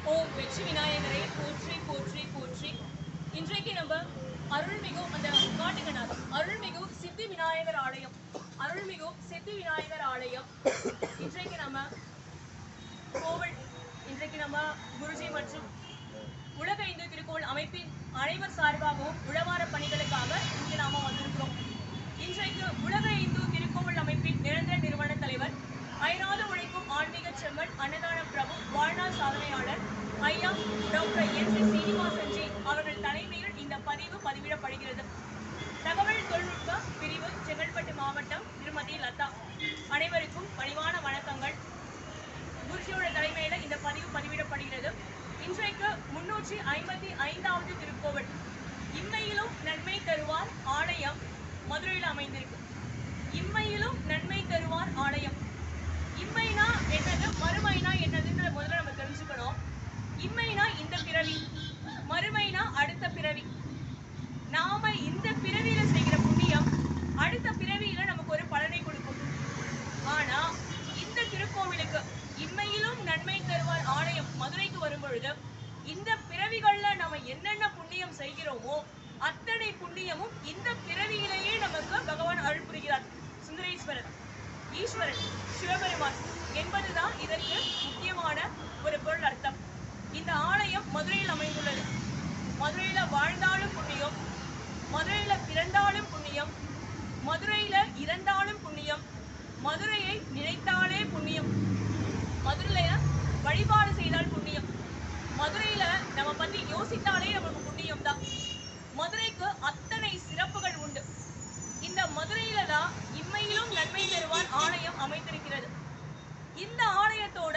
ஓம் வெற்றி விநாயகரை போற்றி போற்றி போற்றி இன்றைக்கு நம்ம அருள்மிகு அந்த காட்டுக்கணார் அருள்மிகு சித்தி விநாயகர் ஆலயம் அருள்மிகு சித்தி விநாயகர் ஆலயம் இன்றைக்கு நம்ம கோவில் இன்றைக்கு நம்ம குருஜி மற்றும் உலக இந்து திருக்கோள் அமைப்பின் அனைவர் சார்பாகவும் உழவார பணிகளுக்காக இங்கு நாம வந்திருக்கிறோம் இன்றைக்கு உலக இந்து திருக்கோவில் அமைப்பின் நிரந்தர நிறுவன தலைவர் அயராது உழைக்கும் ஆன்மீக செம்மன் அன்னதான பிரபு வாழ்நாள் சாதனையாளர் ஐயா டாக்டர் என் சி சீனிவாசன்ஜி அவர்கள் தலைமையில் இந்த பதிவு பதிவிடப்படுகிறது தகவல் தொழில்நுட்ப பிரிவு செங்கல்பட்டு மாவட்டம் திருமதி லதா அனைவருக்கும் பணிவான வணக்கங்கள் குருஜியோட தலைமையில இந்த பதிவு பதிவிடப்படுகிறது இன்றைக்கு முன்னூற்றி ஐம்பத்தி ஐந்தாவது திருக்கோவில் இம்மையிலும் நன்மை தருவார் ஆலயம் மதுரையில் அமைந்திருக்கு இம்மையிலும் நன்மை தருவார் ஆலயம் இம்மைனா என்னது மறுமைனா என்னதுன்றத முதல்ல நம்ம தெரிஞ்சுக்கணும் இம்மைனா இந்த பிறவி மறுமைனா அடுத்த பிறவி நாம இந்த பிறவியில செய்கிற புண்ணியம் அடுத்த பிறவியில நமக்கு ஒரு பலனை கொடுக்கும் ஆனா இந்த திருக்கோவிலுக்கு இம்மையிலும் நன்மை தருவார் ஆலயம் மதுரைக்கு வரும் பொழுது இந்த பிறவிகள்ல நம்ம என்னென்ன புண்ணியம் செய்கிறோமோ அத்தனை புண்ணியமும் இந்த பிறவியிலேயே நமக்கு பகவான் அருள் புரிகிறார் சுந்தரேஸ்வரர் ஈஸ்வரன் சிவபெருமான் என்பதுதான் இதற்கு முக்கியமான ஒரு பொருள் அர்த்தம் இந்த ஆலயம் மதுரையில் அமைந்துள்ளது மதுரையில வாழ்ந்தாலும் புண்ணியம் மதுரையில பிறந்தாலும் புண்ணியம் மதுரையில இறந்தாலும் புண்ணியம் மதுரையை நினைத்தாலே புண்ணியம் மதுரையில வழிபாடு செய்தால் புண்ணியம் மதுரையில நம்ம பத்தி யோசித்தாலே நமக்கு புண்ணியம் தான் மதுரைக்கு அத்தனை சிறப்புகள் உண்டு இந்த மதுரையில தான் இம்மையிலும் நன்மை தருவான் ஆலயம் அமைந்திருக்கிறது இந்த ஆலயத்தோட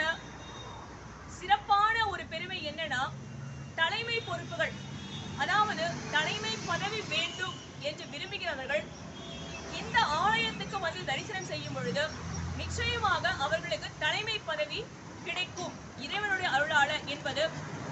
சிறப்பான ஒரு பெருமை என்னன்னா தலைமை பொறுப்புகள் அதாவது தலைமை பதவி வேண்டும் என்று விரும்புகிறவர்கள் இந்த ஆலயத்துக்கு வந்து தரிசனம் செய்யும் பொழுது நிச்சயமாக அவர்களுக்கு தலைமை பதவி கிடைக்கும் இறைவனுடைய அருளால என்பது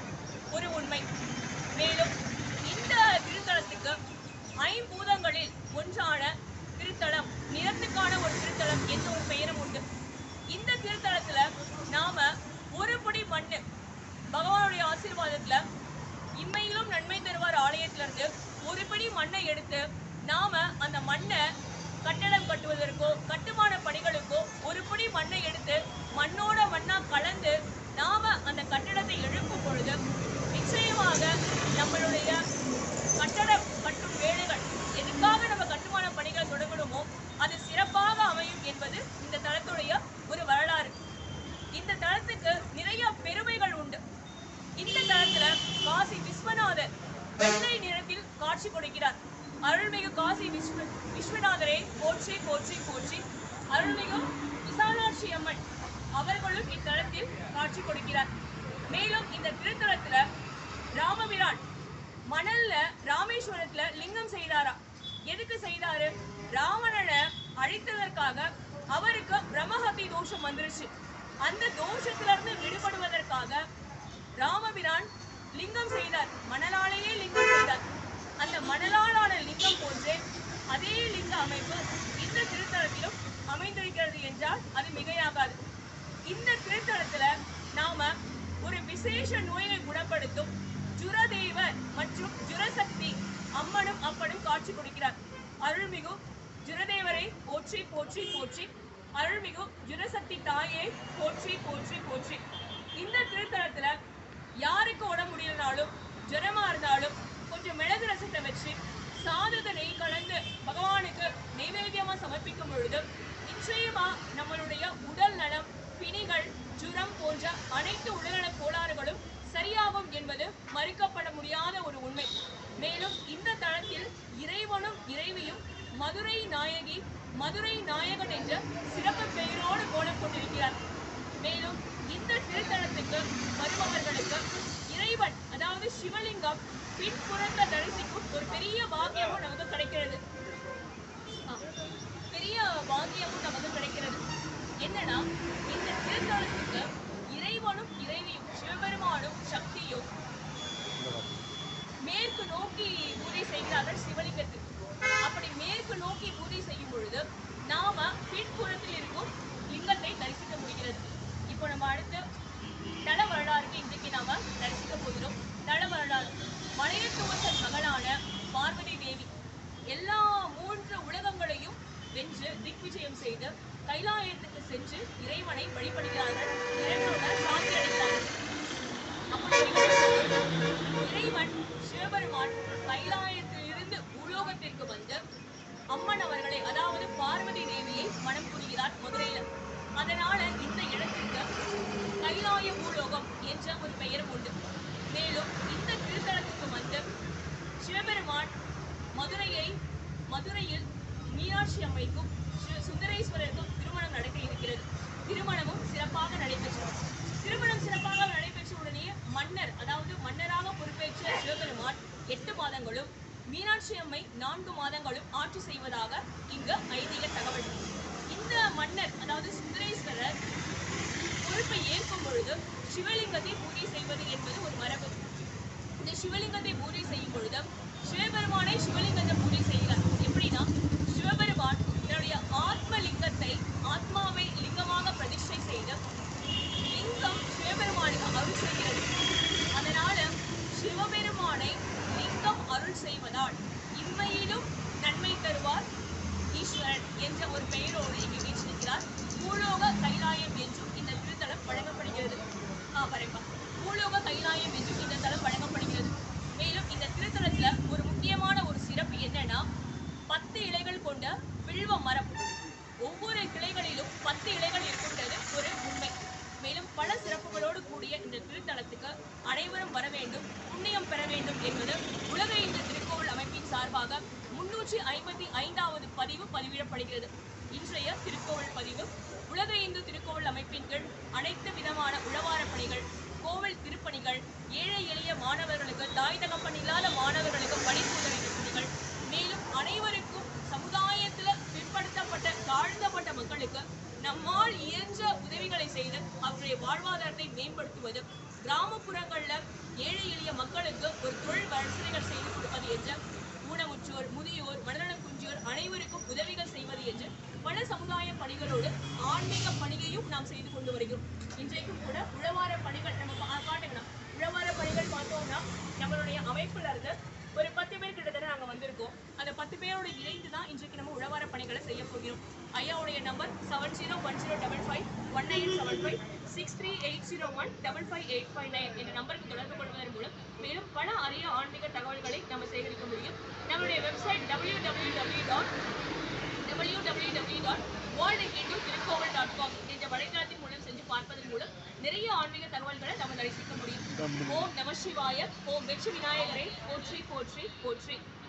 ஒரு உண்மை மேலும் இந்த திருத்தலத்துக்கு ஐம்பூதங்களில் ஒன்றான திருத்தலம் நிறத்துக்கான ஒரு திருத்தலம் என்ற ஒரு பெயரும் உண்டு இந்த திருத்தலத்துல நாம ஒரு படி மண்ணு பகவானுடைய ஆசீர்வாதத்துல இம்மையிலும் நன்மை தருவார் ஆலயத்துல இருந்து ஒரு படி மண்ணை எடுத்து நாம அந்த மண்ணை கட்டடம் கட்டுவதற்கோ கட்டுமான பணிகளுக்கோ ஒரு படி மண்ணை எடுத்து மண்ணோட மண்ணா கலந்து நாம அந்த கட்டடத்தை எழுப்பும் பொழுது நிச்சயமாக நம்மளுடைய கட்டடம் கட்டும் வேலைகள் எதுக்காக நம்ம கட்டுமான பணிகள் தொடங்கணுமோ அது சிறப்பாக அமையும் என்பது இந்த தளத்துடைய ஒரு வரலாறு இந்த தளத்துக்கு நிறைய பெருமைகள் உண்டு இந்த தளத்துல காசி விஸ்வநாதர் வெள்ளை நிறத்தில் காட்சி கொடுக்கிறார் அருள்மிகு காசி விஸ்வ விஸ்வநாதரை போற்றி போற்றி போற்றி அருள்மிகு விசாலாட்சி அம்மன் அவர்களும் இத்தலத்தில் காட்சி கொடுக்கிறார் மேலும் இந்த திருத்தலத்துல ராமபிரான் மணல்ல ராமேஸ்வரத்துல லிங்கம் செய்தாரா எதுக்கு செய்தாரு ராவணனை அழித்ததற்காக அவருக்கு பிரம்மஹத்தி தோஷம் வந்துருச்சு அந்த தோஷத்துல இருந்து விடுபடுவதற்காக ராமபிரான் லிங்கம் செய்தார் மணலாலேயே லிங்கம் செய்தார் அந்த மணலாலான லிங்கம் போன்றே அதே லிங்க அமைப்பு இந்த திருத்தலத்திலும் அமைந்திருக்கிறது என்றால் அது மிகையாகாது இந்த திருத்தலத்துல நாம ஒரு விசேஷ நோயை குணப்படுத்தும் ஜுரதேவர் மற்றும் ஜுரசக்தி அம்மனும் அப்பனும் காட்சி கொடுக்கிறார் அருள்மிகு ஜுரதேவரை போற்றி போற்றி போற்றி அருள்மிகு ஜுரசக்தி தாயை போற்றி போற்றி போற்றி இந்த திருத்தலத்துல யாருக்கு உடம்பு முடியலனாலும் ஜுரமா இருந்தாலும் கொஞ்சம் மிளகு ரசத்தை வச்சு சாதத்தை நெய் கலந்து பகவானுக்கு நைவேத்தியமா சமர்ப்பிக்கும் பொழுது நிச்சயமா நம்மளுடைய உடல் நலம் பிணிகள் ஜுரம் போன்ற அனைத்து உடல்நல கோளாறுகளும் சரியாகும் என்பது மறுக்கப்பட முடியாத ஒரு உண்மை மேலும் இந்த தளத்தில் இறைவனும் இறைவியும் மதுரை நாயகி மதுரை நாயகன் என்ற சிறப்பு பெயரோடு கோலம் கொண்டிருக்கிறார் மேலும் இந்த திருத்தலத்துக்கு வருபவர்களுக்கு இறைவன் அதாவது சிவலிங்கம் பின்புறத்தை தரிசிக்கும் ஒரு பெரிய பாக்கியமும் நமக்கு கிடைக்கிறது ஆ, பெரிய பாக்கியமும் நமக்கு கிடைக்கிறது என்னன்னா இந்த திருத்தலத்துக்கு இறைவனும் இறைவியும் சிவபெருமானும் சக்தியும் மேற்கு நோக்கி பூஜை செய்கிறார்கள் சிவலிங்கத்துக்கு அப்படி மேற்கு நோக்கி பூஜை செய்யும் பொழுது நாம பின்புறத்தில் இருக்கும் லிங்கத்தை தரிசிக்க முடிகிறது இப்போ நம்ம அடுத்து தல வரலாறுக்கு இன்றைக்கு நாம மாதங்களும் மீனாட்சி அம்மை நான்கு மாதங்களும் ஆட்சி செய்வதாக இங்கு ஐதீக தகவல் இந்த மன்னர் அதாவது சுந்தரேஸ்வரர் பொறுப்பை ஏற்கும் பொழுது சிவலிங்கத்தை பூஜை செய்வது என்பது ஒரு மரபு இந்த சிவலிங்கத்தை பூஜை செய்யும் பொழுது சிவபெருமானை சிவலிங்கத்தை பூஜை செய்கிறார் எப்படின்னா சிவபெருமான் தன்னுடைய ஆத்ம லிங்கத்தை ஆத்மாவை லிங்கமாக பிரதிஷ்டை செய்து லிங்கம் சிவபெருமானுக்கு அருள் செய்கிறது அதனால சிவபெருமானை லிங்கம் அருள் செய்வதால் இம்மையிலும் நன்மை தருவார் ஈஸ்வரன் என்ற ஒரு பெயரோடு இங்கு வீற்றிருக்கிறார் பூலோக கைலாயம் என்றும் இந்த திருத்தலம் வழங்கப்படுகிறது ஆ பரப்பா பூலோக கைலாயம் என்றும் இந்த தலம் வழங்கப்படுகிறது மேலும் இந்த திருத்தலத்துல ஒரு முக்கியமான ஒரு சிறப்பு என்னன்னா பத்து இலைகள் கொண்ட வில்வ மரம் ஒவ்வொரு கிளைகளிலும் பத்து இலைகள் இருக்கின்றது ஒரு உண்மை மேலும் பல சிறப்புகளோடு கூடிய இந்த திருத்தலத்துக்கு அனைவரும் வர வேண்டும் புண்ணியம் பெற வேண்டும் என்பது உலக இந்து திருக்கோவில் அமைப்பின் சார்பாக முன்னூற்றி ஐம்பத்தி ஐந்தாவது பதிவு பதிவிடப்படுகிறது இன்றைய திருக்கோவில் பதிவு உலக இந்து திருக்கோவில் அமைப்பின் கீழ் அனைத்து விதமான உழவார பணிகள் கோவில் திருப்பணிகள் ஏழை எளிய மாணவர்களுக்கு தாய் தகப்பன் இல்லாத மாணவர்களுக்கு படிப்புதவி பணிகள் மேலும் அனைவருக்கும் சமுதாயத்துல பிற்படுத்தப்பட்ட தாழ்த்தப்பட்ட மக்களுக்கு நம்மால் இயன்ற உதவிகளை செய்து அவருடைய வாழ்வாதாரத்தை மேம்படுத்துவது கிராமப்புறங்கள்ல ஏழை எளிய மக்களுக்கு ஒரு தொழில் வசதிகள் செய்து கொடுப்பது என்ற ஊனமுற்றோர் முதியோர் மனநலம் குன்றியோர் அனைவருக்கும் உதவிகள் செய்வது என்று பல சமுதாய பணிகளோடு ஆன்மீக பணியையும் நாம் செய்து கொண்டு வருகிறோம் இன்றைக்கும் கூட உழவார பணிகள் நம்ம பா- காட்டுக்கலாம் உழவார பணிகள் பார்த்தோம்னா நம்மளுடைய அமைப்புல இருந்து ஒரு பத்து பேர் கிட்டத்தட்ட நாங்க வந்திருக்கோம் அந்த பத்து பேரோட இணைந்து தான் இன்றைக்கு நம்ம உழவார பணிகளை செய்ய போகிறோம் ஐயாவுடைய number seven zero one zero double five one nine seven five six three eight zero one double five eight five nine என்ற நம்பருக்கு தொடர்பு கொள்வதன் மூலம் மேலும் பல அரிய ஆன்மீக தகவல்களை நம்ம சேகரிக்க முடியும் நம்மளுடைய website W W W dot W W W dot world Hindu Thirukovil dot com என்ற வலைதளத்தின் மூலம் செஞ்சு பார்ப்பதன் மூலம் நிறைய ஆன்மீக தகவல்களை நம்ம தரிசிக்க முடியும் ஓம் நம சிவாய ஓம் வெற்றி விநாயகரை போற்றி போற்றி போற்றி